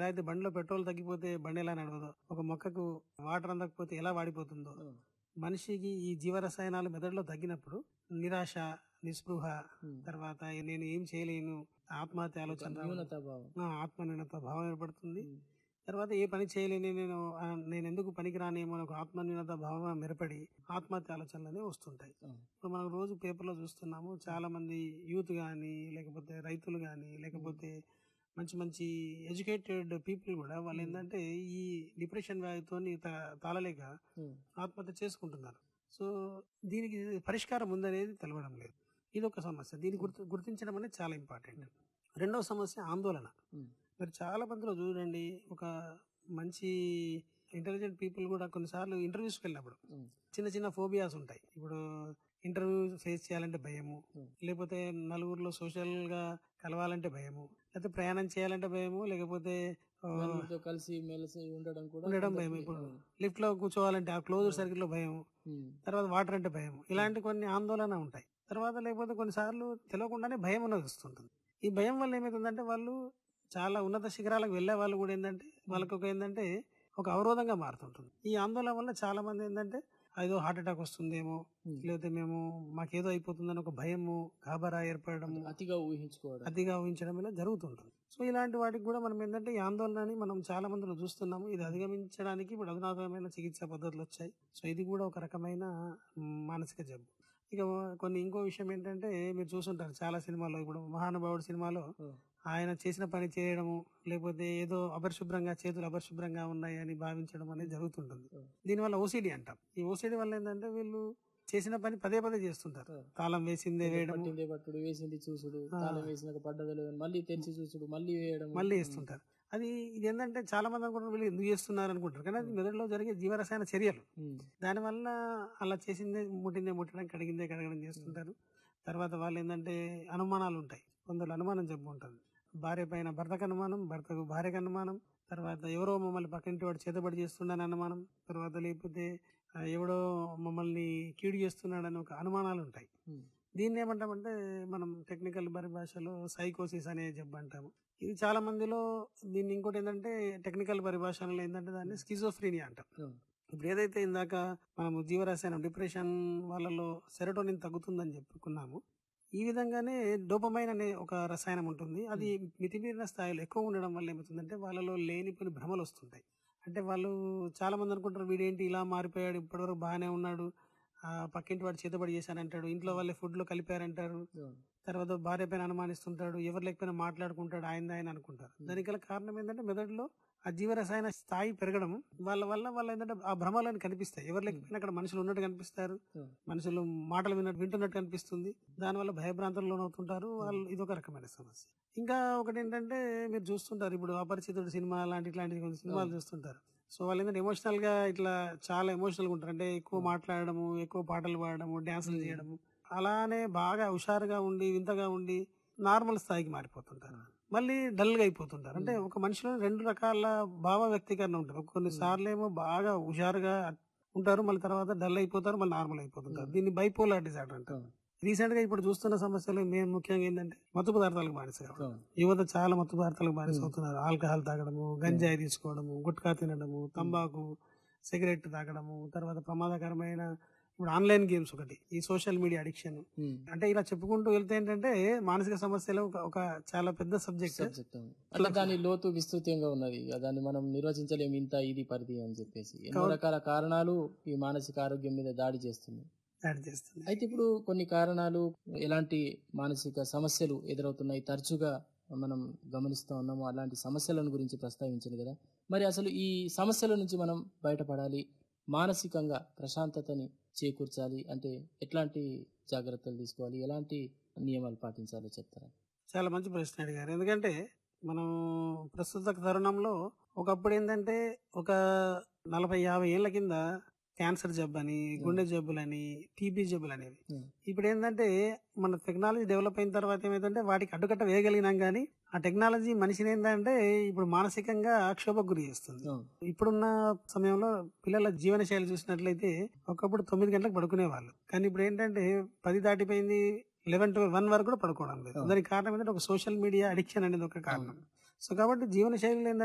అయితే బండిలో పెట్రోల్ తగ్గిపోతే బండి ఎలా నడవదో ఒక మొక్కకు వాటర్ అందకపోతే ఎలా వాడిపోతుందో ఉమ్, మనిషికి ఈ జీవరసాయనాలు మెదడులో తగ్గినప్పుడు నిరాశ నిస్పృహ ఉమ్. తర్వాత నేను ఏం చేయలేను ఆత్మహత్య ఆలోచన రావడం, న్యూనత భావం ఆ, ఆత్మన్యూనత భావం ఏర్పడుతుంది ఉమ్, తర్వాత ఏ పని చేయలేని నేను ఆ, నేను ఎందుకు పనికిరానేమో అని ఒక ఆత్మన్యూనత భావం మెరపడి ఆత్మహత్య ఆలోచనలు అనేవి వస్తుంటాయి ఉమ్, ఇప్పుడు మనం రోజు పేపర్లో చూస్తున్నాము చాలా మంది యూత్ కానీ లేకపోతే రైతులు కానీ లేకపోతే మంచి మంచి ఎడ్యుకేటెడ్ పీపుల్ కూడా వాళ్ళు ఏంటంటే ఈ డిప్రెషన్ వ్యాధితో తాళలేక ఉమ్, ఆత్మహత్య చేసుకుంటున్నారు సో దీనికి పరిష్కారం ఉందనేది తెలవడం లేదు ఇది ఒక సమస్య దీన్ని గుర్తు గుర్తించడం అనేది చాలా ఇంపార్టెంట్ రెండవ సమస్య ఆందోళన ఉమ్, మీరు చాలా మందిలో చూడండి ఒక మంచి ఇంటెలిజెంట్ పీపుల్ కూడా కొన్నిసార్లు ఇంటర్వ్యూస్కి వెళ్ళినప్పుడు ఉమ్, చిన్న చిన్న ఫోబియాస్ ఉంటాయి ఇప్పుడు ఇంటర్వ్యూ ఫేస్ చేయాలంటే భయము Hmm. లేకపోతే నలుగురిలో సోషల్ గా కలవాలంటే భయము లేకపోతే ప్రయాణం చేయాలంటే భయము లేకపోతే ఆ, నలుగురితో కలిసి మెలిసి ఉండడం కూడా ఉండడం భయం కొందరికి, ఇప్పుడు ఉమ్, లిఫ్ట్ లో కూర్చోవాలంటే ఆ క్లోజ్ సర్కిల్ లో భయం ఉమ్, తర్వాత వాటర్ అంటే భయం ఇలాంటి కొన్ని ఆందోళన ఉంటాయి తర్వాత లేకపోతే కొన్నిసార్లు తెలియకుండానే భయం ఉన్నది వస్తుంటుంది ఈ భయం వల్ల ఏమవుతుందంటే వాళ్ళు చాలా ఉన్నత శిఖరాలకు వెళ్ళే వాళ్ళు కూడా ఏంటంటే వాళ్ళకి ఒక ఏంటంటే ఒక అవరోధంగా మారుతుంటుంది ఈ ఆందోళన వల్ల చాలా మంది ఏంటంటే ఏదో హార్ట్ అటాక్ వస్తుందేమో ఉమ్. లేకపోతే మేము మాకేదో అయిపోతుందని ఒక భయము గాబరా ఏర్పడము అతిగా ఊహించుకోవడం అతిగా ఊహించడం ఇలా జరుగుతుంటుంది సో ఇలాంటి వాటికి కూడా మనం ఏంటంటే ఈ ఆందోళనని మనం చాలా మందిలో చూస్తున్నాము ఇది అధిగమించడానికి ఇప్పుడు అధునాతనమైన చికిత్సా పద్ధతులు వచ్చాయి సో ఇది కూడా ఒక రకమైన మ్, మానసిక జబ్బు ఇక కొన్ని ఇంకో విషయం ఏంటంటే మీరు చూసుంటారు చాలా సినిమాల్లో ఇప్పుడు మహానుభావుడు సినిమాలో ఉమ్, ఆయన చేసిన పని చేయడము లేకపోతే ఏదో అపరిశుభ్రంగా చేతులు అపరిశుభ్రంగా ఉన్నాయి అని భావించడం అనేది జరుగుతుంటుంది ఉమ్, దీనివల్ల ఓసిడి అంటాం ఈ ఓసిడి వల్ల ఏంటంటే వీళ్ళు చేసిన పని పదే పదే చేస్తుంటారు ఉమ్. తాళం వేసిందే వేయడము పట్టిందే పట్టుడు వేసింది చూసుడు ఆ. తాళం వేసినాక పడ్డదో లేదో అని మళ్ళీ తెరిచి చూసుడు మళ్ళీ వేయడం మళ్ళీ వేస్తుంటారు అది ఇది ఏంటంటే చాలా మంది అనుకుంటారు వీళ్ళు ఎందుకు చేస్తున్నారు అనుకుంటారు కానీ అది మెదడులో జరిగే జీవరసాయన చర్యలు ఉమ్, దానివల్ల అలా చేసిందే ముట్టిందే ముట్టడం కడిగిందే కడగడం చేస్తుంటారు తర్వాత వాళ్ళు ఏంటంటే అనుమానాలు ఉంటాయి కొందరు అనుమానం జబ్బు ఉంటుంది భార్య పైన భర్తకు అనుమానం భర్తకు భార్యకు అనుమానం తర్వాత ఎవరో మమ్మల్ని పక్కింటి వాడు చేతబడి చేస్తున్నాడని అనుమానం తర్వాత లేకపోతే ఆ, ఎవడో మమ్మల్ని కీడు చేస్తున్నాడని ఒక అనుమానాలు ఉంటాయి ఉమ్, దీన్ని ఏమంటామంటే మనం టెక్నికల్ పరిభాషలో సైకోసిస్ అనే జబ్బు అంటాము ఇది చాలా మందిలో దీన్ని ఇంకోటి ఏంటంటే టెక్నికల్ పరిభాషలో ఏంటంటే దాన్ని స్కిజోఫ్రీనియా అంటాం ఉమ్, ఇప్పుడు ఏదైతే ఇందాక మనము జీవరసాయనం డిప్రెషన్ వాళ్ళలో సెరటోనిన్ తగ్గుతుందని చెప్పుకున్నాము ఈ విధంగానే డోపమైన్ అనే ఒక రసాయనం ఉంటుంది అది మితిమీరిన స్థాయిలో ఎక్కువ ఉండడం వల్ల ఏమవుతుందంటే వాళ్ళలో లేనిపోని భ్రమలు వస్తుంటాయి అంటే వాళ్ళు చాలా మంది అనుకుంటారు వీడేంటి ఇలా మారిపోయాడు ఇప్పటివరకు బాగానే ఉన్నాడు ఆ పక్కింటి వాడు చేతబడి చేశానంటాడు ఇంట్లో వాళ్ళే ఫుడ్ లో కలిపారంటారు ఉమ్, తర్వాత భార్య పైన అనుమానిస్తుంటాడు ఎవరు లేకపోయినా మాట్లాడుకుంటాడు ఆయన ఆయన అనుకుంటారు దానికి గల కారణం ఏంటంటే మెదడులో ఆ జీవరసాయన స్థాయి పెరగడం వాళ్ళ వల్ల వాళ్ళ ఏంటంటే ఆ భ్రమలను కనిపిస్తాయి ఎవరు లేకపోయినా అక్కడ మనుషులు ఉన్నట్టు కనిపిస్తారు ఉమ్, మనుషులు మాటలు విన్నట్టు వింటున్నట్టు కనిపిస్తుంది దానివల్ల భయభ్రాంతులు లోనవుతుంటారు వాళ్ళు ఇదొక రకమైన సమస్య ఇంకా ఒకటి ఏంటంటే మీరు చూస్తుంటారు ఇప్పుడు అపరిచితుడు సినిమా లాంటి ఇట్లాంటి కొన్ని సినిమాలు చూస్తుంటారు సో వాళ్ళు ఏంటంటే ఎమోషనల్ గా ఇట్లా చాలా ఎమోషనల్ గా ఉంటారు అంటే ఎక్కువ మాట్లాడడము ఎక్కువ పాటలు పాడడము డాన్సులు చేయడము అలానే బాగా హుషారుగా ఉండి వింతగా ఉండి నార్మల్ స్థాయికి మారిపోతుంటారు మళ్ళీ డల్ గా అయిపోతుంటారు అంటే ఒక మనిషిలో రెండు రకాల భావ వ్యక్తీకరణ ఉంటుంది కొన్ని సార్లు ఏమో బాగా హుషారుగా ఉంటారు మళ్ళీ తర్వాత డల్ అయిపోతారు మళ్ళీ నార్మల్ అయిపోతుంటారు దీన్ని బైపోలార్ డిజార్డర్ అంటారు ఉమ్, రీసెంట్ గా ఇప్పుడు చూస్తున్న సమస్యలు మేము ముఖ్యంగా ఏంటంటే మత్తు పదార్థాలకు బానిస కావడం. ఉమ్, యువత చాలా మత్తు పదార్థాలకు బానిస అవుతున్నారు ఆల్కహాల్ తాగడము గంజాయి తీసుకోవడము గుట్కా తినడము తంబాకు సిగరెట్ తాగడము తర్వాత ప్రమాదకరమైన ఇప్పుడు ఆన్లైన్ గేమ్స్ ఒకటి ఈ సోషల్ మీడియా అడిక్షన్ ఉమ్. అంటే ఇలా చెప్పుకుంటూ వెళ్తే ఏంటంటే మానసిక సమస్యలు ఒక- ఒక చాలా పెద్ద సబ్జెక్ట్ సబ్జెక్ట్ అవును. అంటే దాని లోతు విస్తృతంగా ఉన్నది ఇక దాన్ని మనం నిర్వచించలేము ఇంత ఇది పరిధి అని చెప్పేసి ఎన్నో రకాల కారణాలు ఈ మానసిక ఆరోగ్యం మీద దాడి చేస్తున్నాయి యాడ్ చేస్తుంది అయితే ఇప్పుడు కొన్ని కారణాలు ఎలాంటి మానసిక సమస్యలు ఎదురవుతున్నాయి తరచుగా మనం గమనిస్తూ ఉన్నాము అలాంటి సమస్యలను గురించి ప్రస్తావించింది కదా మరి అసలు ఈ సమస్యల నుంచి మనం బయటపడాలి మానసికంగా ప్రశాంతతని చేకూర్చాలి అంటే ఎట్లాంటి జాగ్రత్తలు తీసుకోవాలి ఎలాంటి నియమాలు పాటించాలో చెప్తారా చాలా మంచి ప్రశ్న అడిగారు ఎందుకంటే మనం ప్రస్తుత తరుణంలో ఒకప్పుడు ఏంటంటే ఒక నలభై యాభై ఏళ్ల కింద క్యాన్సర్ జబ్బు అని గుండె జబ్బులని టీబీ జబ్బులు అనేవి Hmm. ఇప్పుడు ఏంటంటే మన టెక్నాలజీ డెవలప్ అయిన తర్వాత ఏమైందంటే వాటికి అడ్డుకట్ట వేయగలిగినాం కానీ ఆ టెక్నాలజీ మనిషిని ఏంటంటే ఇప్పుడు మానసికంగా క్షోభకు గురి చేస్తుంది అవును. ఇప్పుడున్న సమయంలో పిల్లల జీవన శైలి చూసినట్లయితే ఒకప్పుడు తొమ్మిది గంటలకు పడుకునే వాళ్ళు కానీ ఇప్పుడు ఏంటంటే పది దాటిపోయింది లెవెన్ టు వన్ వరకు కూడా పడుకోవడం లేదు అవును. దానికి కారణం ఏంటంటే ఒక సోషల్ మీడియా అడిక్షన్ అనేది ఒక కారణం సో కాబట్టి జీవన శైలిలో ఏంటంటే